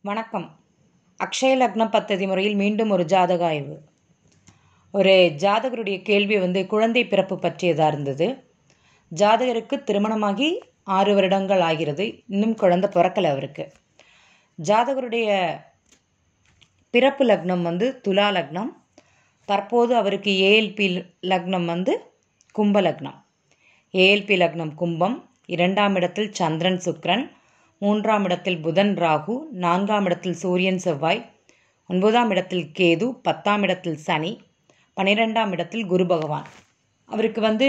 வணக்கம் அக்ஷய லக்னம் பத்ததி முறையில் மீண்டும் ஒரு ஜாதக ஆய்வு ஒரு ஜாதகருடைய கேள்வி வந்து குழந்தை பிறப்பு பற்றியதாக இருந்தது ஜாதகருக்கு திருமணமாகி ஆறு வருடங்கள் ஆகிறது இன்னும் குழந்தை பிறக்கலை அவருக்கு ஜாதகருடைய பிறப்பு லக்னம் வந்து துலா லக்னம் தற்போது அவருக்கு ஏஎல்பி லக்னம் வந்து கும்ப லக்னம் ஏஎல்பி லக்னம் கும்பம் இரண்டாம் இடத்தில் சந்திரன் சுக்கிரன் மூன்றாம் இடத்தில் புதன் ராகு நான்காம் இடத்தில் சூரியன் செவ்வாய் ஒன்பதாம் இடத்தில் கேது பத்தாம் இடத்தில் சனி பன்னிரெண்டாம் இடத்தில் குரு பகவான் அவருக்கு வந்து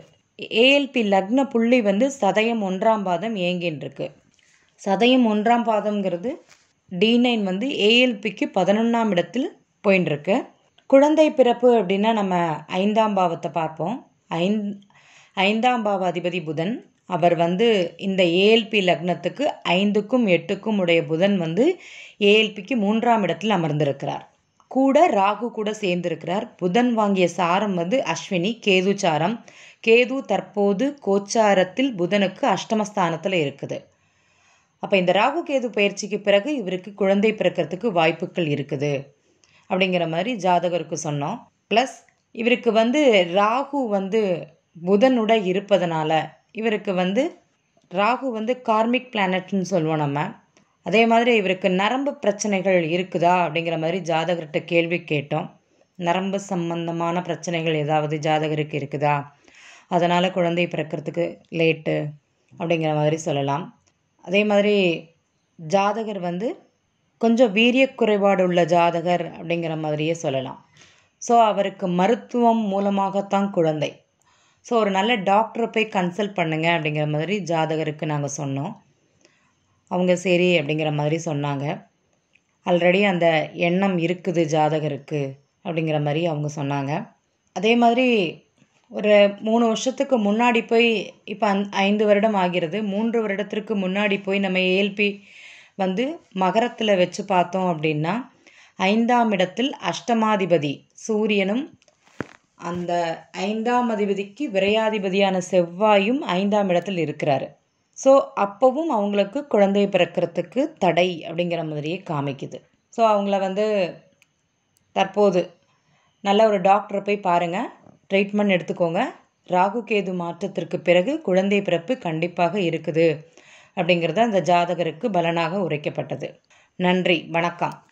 ஏஎல்பி லக்ன புள்ளி வந்து சதயம் ஒன்றாம் பாதம் இயங்கின்னு சதயம் ஒன்றாம் பாதம்ங்கிறது டி நைன் வந்து ஏஎல்பிக்கு பதினொன்றாம் இடத்தில் போயின்னு இருக்கு குழந்தை பிறப்பு அப்படின்னா நம்ம ஐந்தாம் பாவத்தை பார்ப்போம் ஐந் ஐந்தாம் பாவ அதிபதி புதன் அவர் வந்து இந்த ஏஎல்பி லக்னத்துக்கு ஐந்துக்கும் எட்டுக்கும் உடைய புதன் வந்து ஏஎல்பிக்கு மூன்றாம் இடத்தில் அமர்ந்திருக்கிறார் கூட ராகு கூட சேர்ந்திருக்கிறார் புதன் வாங்கிய சாரம் வந்து அஸ்வினி கேது சாரம் கேது தற்போது கோச்சாரத்தில் புதனுக்கு அஷ்டமஸ்தானத்தில் இருக்குது அப்போ இந்த ராகு கேது பயிற்சிக்கு பிறகு இவருக்கு குழந்தை பிறக்கிறதுக்கு வாய்ப்புகள் இருக்குது அப்படிங்கிற மாதிரி ஜாதகருக்கு சொன்னோம் ப்ளஸ் இவருக்கு வந்து ராகு வந்து புதனுட இருப்பதனால இவருக்கு வந்து ராகு வந்து கார்மிக் பிளானட்னு சொல்லுவோம் நம்ம அதே மாதிரி இவருக்கு நரம்பு பிரச்சனைகள் இருக்குதா அப்படிங்கிற மாதிரி ஜாதகர்கிட்ட கேள்வி கேட்டோம் நரம்பு சம்பந்தமான பிரச்சனைகள் ஏதாவது ஜாதகருக்கு இருக்குதா அதனால் குழந்தை பிறக்கிறதுக்கு லேட்டு அப்படிங்கிற மாதிரி சொல்லலாம் அதே மாதிரி ஜாதகர் வந்து கொஞ்சம் வீரிய குறைபாடு உள்ள ஜாதகர் அப்படிங்கிற மாதிரியே சொல்லலாம் ஸோ அவருக்கு மருத்துவம் மூலமாகத்தான் குழந்தை ஸோ ஒரு நல்ல டாக்டரை போய் கன்சல்ட் பண்ணுங்க அப்படிங்கிற மாதிரி ஜாதகருக்கு நாங்கள் சொன்னோம் அவங்க சரி அப்படிங்கிற மாதிரி சொன்னாங்க ஆல்ரெடி அந்த எண்ணம் இருக்குது ஜாதகருக்கு அப்படிங்கிற மாதிரி அவங்க சொன்னாங்க அதே மாதிரி ஒரு மூணு வருஷத்துக்கு முன்னாடி போய் இப்போ அந் ஐந்து வருடம் ஆகிறது மூன்று வருடத்திற்கு முன்னாடி போய் நம்ம ஏஎல்பி வந்து மகரத்தில் வச்சு பார்த்தோம் அப்படின்னா ஐந்தாம் இடத்தில் அஷ்டமாதிபதி சூரியனும் அந்த ஐந்தாம் அதிபதிக்கு விரையாதிபதியான செவ்வாயும் ஐந்தாம் இடத்தில் இருக்கிறாரு ஸோ அப்போவும் அவங்களுக்கு குழந்தை பிறக்கிறதுக்கு தடை அப்படிங்கிற மாதிரியே காமிக்குது ஸோ அவங்கள வந்து தற்போது நல்ல ஒரு டாக்டரை போய் பாருங்கள் ட்ரீட்மெண்ட் எடுத்துக்கோங்க ராகு கேது மாற்றத்திற்கு பிறகு குழந்தை பிறப்பு கண்டிப்பாக இருக்குது அப்படிங்கிறது அந்த ஜாதகருக்கு பலனாக உரைக்கப்பட்டது நன்றி வணக்கம்